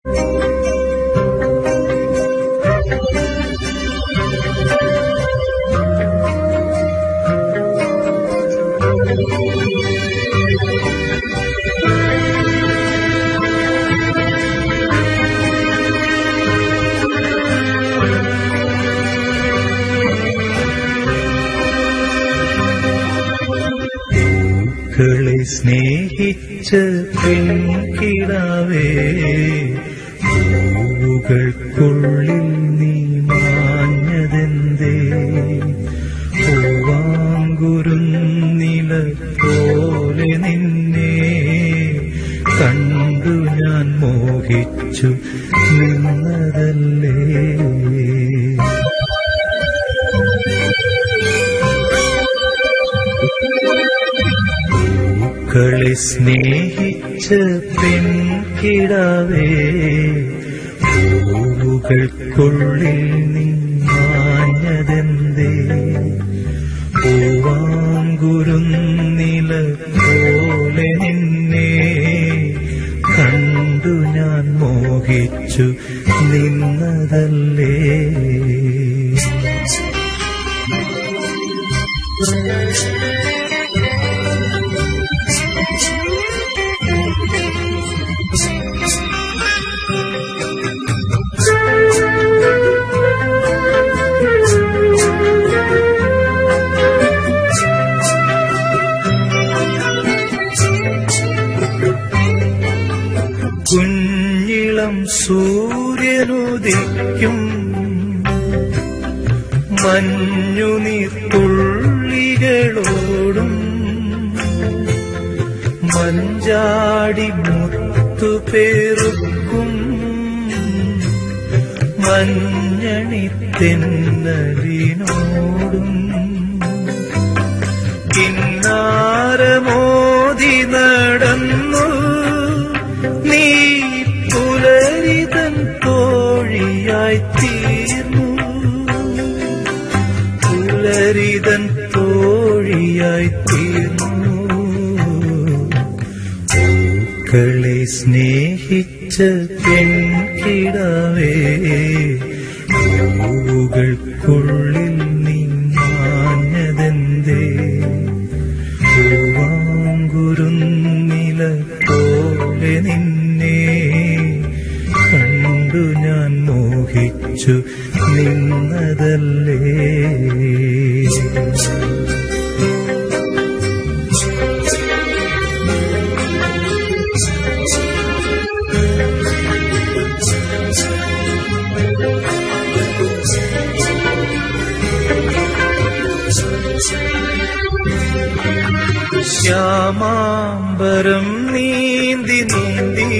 പൂക്കളെ സ്നേഹിച്ച പെൺകിടാവേ പൂവുകൾക്കുള്ളിൽ നീ മാഞ്ഞതെന്തേ പൂവാങ്കുരുന്നില പോലെ നിന്നെ കണ്ടു ഞാൻ മോഹിച്ചു നിന്നതല്ലേ പൂക്കളെ സ്നേഹിച്ച പെൺകിടാവേ പൂവുകൾക്കുള്ളിൽ നിന്നാഞ്ഞതെന്തേ പൂവാങ്കുരുന്നില പോലെ നിന്നെ കണ്ടു ഞാൻ മോഹിച്ചു നിന്നതല്ലേ കുഞ്ഞിളം സൂര്യനുദിക്കും മഞ്ഞുനീർത്തുള്ളികളോടും മഞ്ചാടി മുത്തുപേറുക്കും മഞ്ഞണി തെന്നലിനോടും കിന്നാരമോതി നടന്നു നീ പുലരിതൻ തോഴിയായി തീർന്നു പുലരിതൻ തോഴിയായി തീർന്നു പൂക്കളെ സ്നേഹിച്ച പെൺകിടാവേ പൂവുകൾക്കുള്ളിൽ നിന്നാഞ്ഞതെന്തേ പൂവാങ്കുരുന്നില പോലെ നിന്നെ കണ്ടു ഞാൻ മോഹിച്ചു നിന്നതല്ലേ ശ്യാമാംബരം നീന്തി നീന്തി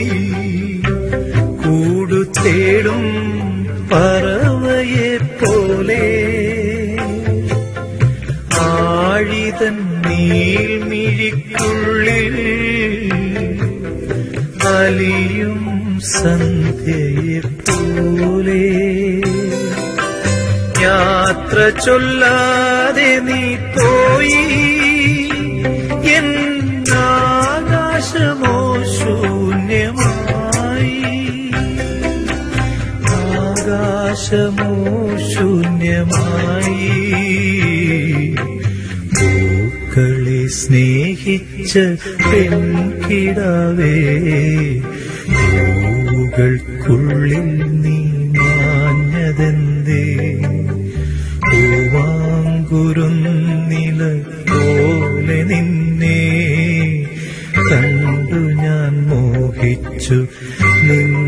കൂടു തേടും പറവയെ പോലെ ആഴിതൻ നീൽമിഴിക്കുള്ളിൽ അലിയും സന്ധ്യയെ പോലെ യാത്ര ചൊല്ലാതെ നീ പോയി എന്നാകാശമോ ശൂന്യമായി ആകാശമോ ശൂന്യമായി പൂക്കളെ സ്നേഹിച്ച പെൺകിടാവേ പൂവുകൾക്കുള്ളിൽ നീ മാഞ്ഞതെന്തേ പൂവാങ്കുരുന്നില പോലെ നിന്നെ കണ്ടു ഞാൻ മോഹിച്ചു നിന്ന